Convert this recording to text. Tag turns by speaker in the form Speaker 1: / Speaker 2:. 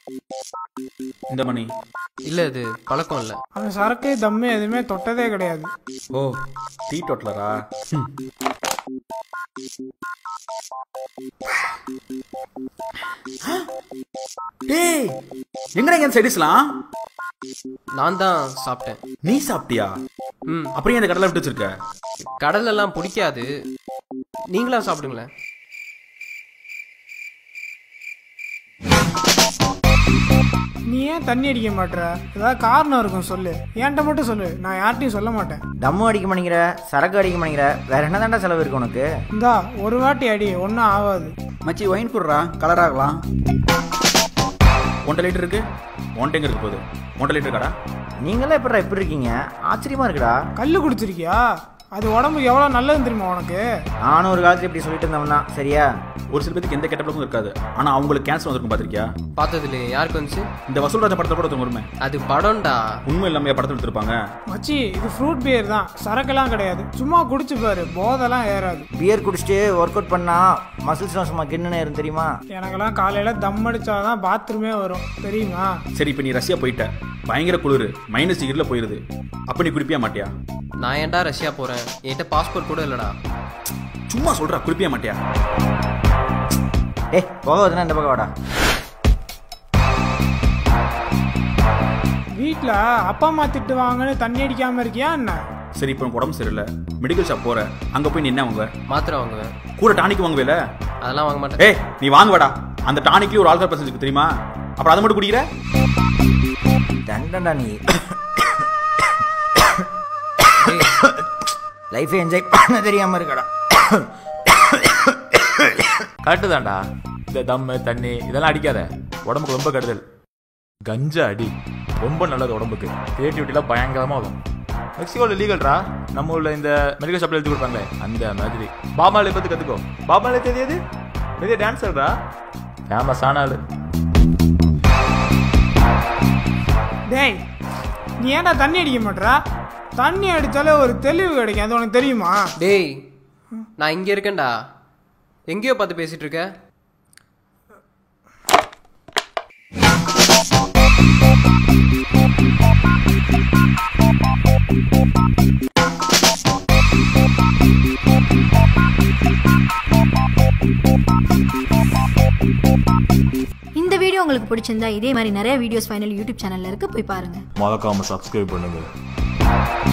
Speaker 1: இந்த மணி
Speaker 2: இல்லை இது பழக்கம் இல்லை
Speaker 3: அவன் சரக்கு தம்மு எதுவுமே தொட்டதே கிடையாது
Speaker 1: ஓ டீ டோட்டலரா டேய் எங்கடா இங்க சைடிஸ்லாம்
Speaker 2: நான் தான் சாப்பிட்டேன்
Speaker 1: நீ சாப்பிட்டியா
Speaker 2: ம்
Speaker 1: அப்புறம் ஏன் இந்த கடலை விட்டு வச்சிருக்க
Speaker 2: கடலெல்லாம் பிடிக்காது நீங்களா சாப்பிடுங்களேன்
Speaker 3: நீ ஏன் தண்ணி அடிக்க மாட்ற ஏதாவது காரணம் இருக்கும் சொல்லு என்கிட்ட மட்டும் சொல்லு நான் யார்கிட்டயும் சொல்ல மாட்டேன்
Speaker 4: தம்மு அடிக்க மாட்டேங்கிற சரக்கு அடிக்க மாட்டேங்கிற வேற என்ன தாண்டா செலவு இருக்கு உனக்கு
Speaker 3: இந்தா ஒரு வாட்டி அடி ஒன்றும் ஆகாது
Speaker 1: மச்சி ஒயின் குடுறா கலர் ஆகலாம் ஒன்றரை லிட்டர் இருக்கு ஒன் டேங்க் இருக்கு போகுது ஒன்றரை லிட்டர் கடா
Speaker 4: நீங்களே எப்படிடா இப்படி இருக்கீங்க ஆச்சரியமா இருக்குடா
Speaker 3: கல் குடிச்சிருக்கியா அது உடம்புக்கு எவ்வளோ நல்லதுன்னு தெரியுமா உனக்கு
Speaker 4: நானும் ஒரு காலத்துல இப்படி சொல்லிட்டு இருந்தவன் தான் சரியா
Speaker 1: ஒரு சில பேருக்கு எந்த கெட்ட பழக்கமும் இருக்காது ஆனா அவங்களுக்கு கேன்சர் வந்திருக்கும் பாத்திருக்கியா
Speaker 2: பார்த்தது இல்லையே யாருக்கு வந்துச்சு
Speaker 1: இந்த வசூல்ராஜா படத்தை கூட ஒருத்தவங்க உண்மை
Speaker 2: அது படம்டா
Speaker 1: உண்மை இல்லாம படத்தை எடுத்திருப்பாங்க
Speaker 3: மச்சி இது ஃப்ரூட் பியர் தான் சரக்கெல்லாம் கிடையாது சும்மா குடிச்சு பாரு போதெல்லாம் ஏறாது
Speaker 4: பியர் குடிச்சிட்டு ஒர்க் அவுட் பண்ணா மசில்ஸ்லாம் சும்மா கிண்ணுன்னு ஏறும் தெரியுமா
Speaker 3: எனக்கெல்லாம் காலையில் தம் அடிச்சாதான் பாத்ரூமே வரும் தெரியுமா
Speaker 1: சரி இப்போ நீ ரஷ்யா போயிட்ட பயங்கர குளிர் மைனஸ் டிகிரில போயிருது அப்ப நீ குடிப்பியா மாட்டியா
Speaker 2: நான் ஏன்டா ரஷ்யா போகிறேன் என்கிட்ட பாஸ்போர்ட் கூட இல்லைடா
Speaker 1: சும்மா சொல்றா குடிப்பியா மாட்டியா
Speaker 4: ஏய் போக வருதுன்னா இந்த பக்கம் வாடா
Speaker 3: வீட்டில் அப்பா அம்மா திட்டுவாங்கன்னு தண்ணி அடிக்காம இருக்கியா என்ன
Speaker 1: சரி இப்போ உனக்கு உடம்பு சரியில்லை மெடிக்கல் ஷாப் போற அங்க போய் நீ என்ன வாங்குவ
Speaker 2: மாத்திரை வாங்குவேன்
Speaker 1: கூட டானிக் வாங்குவேல
Speaker 2: அதெல்லாம் வாங்க மாட்டேன்
Speaker 1: ஏய் நீ வாங்குவடா அந்த டானிக்லயும் ஒரு ஆல்கஹால் பர்சன்ட் தெரியுமா அப்புறம் அதை மட்டும் குடிக்கிற
Speaker 4: தண்டண்டா நீ
Speaker 2: டேய்,
Speaker 4: லைஃபை என்ஜாய் பண்ண தெரியாம இருக்கடா
Speaker 5: கரெக்டு தான்டா இந்த தம்மு தண்ணி இதெல்லாம் அடிக்காத உடம்புக்கு ரொம்ப கெடுதல் கஞ்சா அடி ரொம்ப நல்லது உடம்புக்கு கிரியேட்டிவிட்டிலாம் பயங்கரமாக வரும் மெக்சிகோவில் லீகல்ரா நம்ம ஊரில் இந்த மெடிக்கல் ஷாப்பில் எழுதி கொடுப்பாங்களே அந்த மாதிரி பாபாலை பற்றி கற்றுக்கோ பாபாலை தெரியாது பெரிய டான்ஸர்ரா ஃபேமஸான ஆளு
Speaker 3: டேய் நீ ஏன்டா தண்ணி அடிக்க மாட்டா தண்ணி அடிச்சாலே ஒரு தெளிவு கிடைக்கும் அது உனக்கு தெரியுமா
Speaker 2: டேய் நான் இங்கே இருக்கேன்டா எங்கேயோ பார்த்து பேசிட்டு இருக்க
Speaker 6: இந்த வீடியோ உங்களுக்கு பிடிச்சிருந்தா இதே மாதிரி நிறைய வீடியோஸ் ஃபைனல் யூடியூப் சேனல்ல இருக்கு போய் பாருங்க
Speaker 5: மறக்காமல் சப்ஸ்கிரைப் பண்ணுங்க